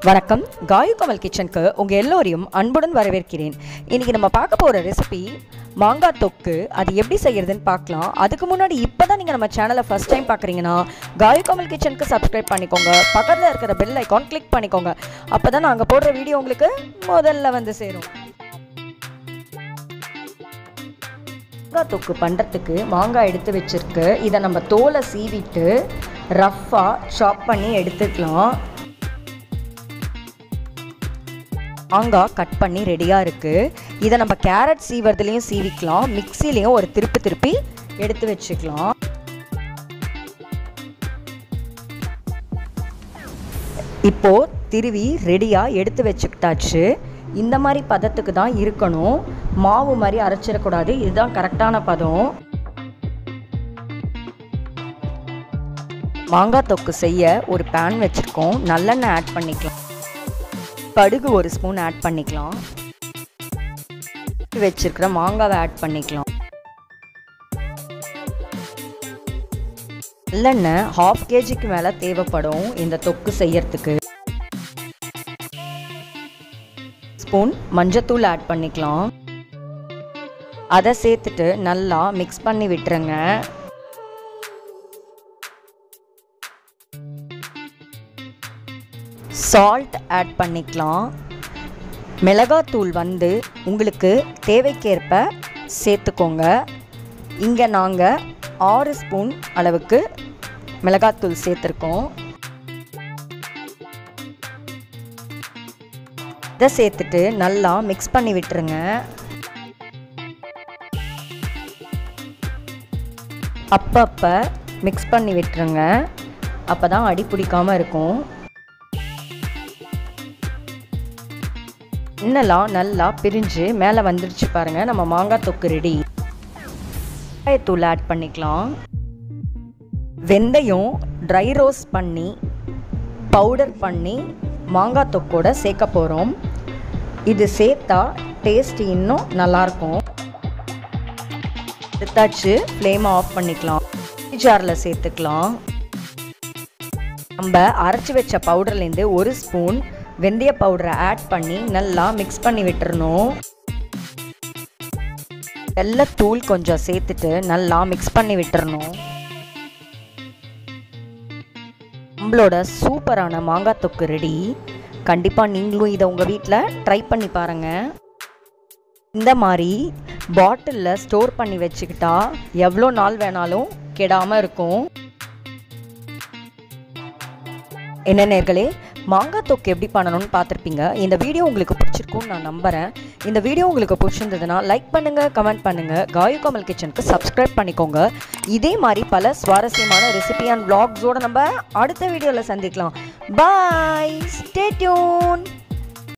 வணக்கம் காயு கமல் கிச்சனுக்கு உங்கள் எல்லோரையும் அன்புடன் வரவேற்கிறேன் இன்றைக்கி நம்ம பார்க்க போகிற ரெசிபி மாங்காய் தொக்கு அது எப்படி செய்யறதுன்னு பார்க்கலாம் அதுக்கு முன்னாடி இப்போ தான் நீங்கள் நம்ம சேனலை ஃபஸ்ட் டைம் பார்க்குறீங்கன்னா காயு கமல் கிச்சனுக்கு சப்ஸ்கிரைப் பண்ணிக்கோங்க பக்கத்தில் இருக்கிற பெல் ஐக்கான் கிளிக் பண்ணிக்கோங்க அப்போ தான் நாங்கள் போடுற வீடியோ உங்களுக்கு முதல்ல வந்து சேரும் மாங்காய் தொக்கு பண்ணுறதுக்கு மாங்காய் எடுத்து வச்சிருக்கு இதை நம்ம தோலை சீவிட்டு ரஃப்பாக சாப் பண்ணி எடுத்துக்கலாம் மாங்காய் கட் பண்ணி ரெடியாக இருக்குது இதை நம்ம கேரட் சீவறதுலேயும் சீவிக்கலாம் மிக்சிலையும் ஒரு திருப்பி திருப்பி எடுத்து வச்சுக்கலாம் இப்போது திருவி ரெடியாக எடுத்து வச்சுக்கிட்டாச்சு இந்த மாதிரி பதத்துக்கு தான் இருக்கணும் மாவு மாதிரி அரைச்சிடக்கூடாது இதுதான் கரெக்டான பதம் மாங்காய் தொக்கு செய்ய ஒரு பேன் வச்சுருக்கோம் நல்லெண்ணெய் ஆட் பண்ணிக்கலாம் கடுகு ஒரு ஸ்பூன் ஆட் பண்ணிக்கலாம் வச்சிருக்கிற மாங்காவை ஆட் பண்ணிக்கலாம் நல்லெண்ணெய் ஹாஃப் கேஜிக்கு மேலே தேவைப்படும் இந்த தொக்கு செய்யறதுக்கு ஸ்பூன் மஞ்சத்தூள் ஆட் பண்ணிக்கலாம் அதை சேர்த்துட்டு நல்லா மிக்ஸ் பண்ணி விட்டுருங்க சால்ட் ஆட் பண்ணிக்கலாம் மிளகாத்தூள் வந்து உங்களுக்கு தேவைக்கேற்ப சேர்த்துக்கோங்க இங்கே நாங்கள் ஆறு ஸ்பூன் அளவுக்கு மிளகாத்தூள் சேர்த்துருக்கோம் இதை சேர்த்துட்டு நல்லா மிக்ஸ் பண்ணி விட்டுருங்க அப்பப்போ மிக்ஸ் பண்ணி விட்டுருங்க அப்போ தான் அடி பிடிக்காமல் இருக்கும் எண்ணெய்லாம் நல்லா பிரிஞ்சு மேலே வந்துருச்சு பாருங்கள் நம்ம மாங்காய் தொக்கு ரெடி வெங்காயத்தூள் ஆட் பண்ணிக்கலாம் வெந்தயம் ட்ரை ரோஸ்ட் பண்ணி பவுடர் பண்ணி மாங்காய் தொக்கோட சேர்க்க போகிறோம் இது சேர்த்தா டேஸ்ட் இன்னும் நல்லாயிருக்கும் எடுத்தாச்சு ஃப்ளேமை ஆஃப் பண்ணிக்கலாம் ஜாரில் சேர்த்துக்கலாம் நம்ம அரைச்சி வச்ச பவுடர்லேருந்து ஒரு ஸ்பூன் வெந்தய பவுடரை ஆட் பண்ணி நல்லா மிக்ஸ் பண்ணி விட்டுறணும் வெள்ளத்தூள் கொஞ்சம் சேர்த்துட்டு நல்லா மிக்ஸ் பண்ணி விட்டுறணும் நம்மளோட சூப்பரான மாங்காய் தொக்கு ரெடி கண்டிப்பாக நீங்களும் இதை உங்கள் வீட்டில் ட்ரை பண்ணி பாருங்கள் இந்த மாதிரி பாட்டிலில் ஸ்டோர் பண்ணி வச்சுக்கிட்டா எவ்வளோ நாள் வேணாலும் கெடாமல் இருக்கும் என்ன நேர்களே மாங்காய் தொக்கு எப்படி பண்ணணும்னு பார்த்துருப்பீங்க இந்த வீடியோ உங்களுக்கு பிடிச்சிருக்கும்னு நான் நம்புகிறேன் இந்த வீடியோ உங்களுக்கு பிடிச்சிருந்ததுன்னா லைக் பண்ணுங்கள் கமெண்ட் பண்ணுங்கள் காயு கமல் கிச்சனுக்கு சப்ஸ்கிரைப் பண்ணிக்கோங்க இதே மாதிரி பல சுவாரஸ்யமான ரெசிபி அண்ட் vlogsஓட நம்ம அடுத்த வீடியோவில் சந்திக்கலாம் பாய் ஸ்டே டியூன்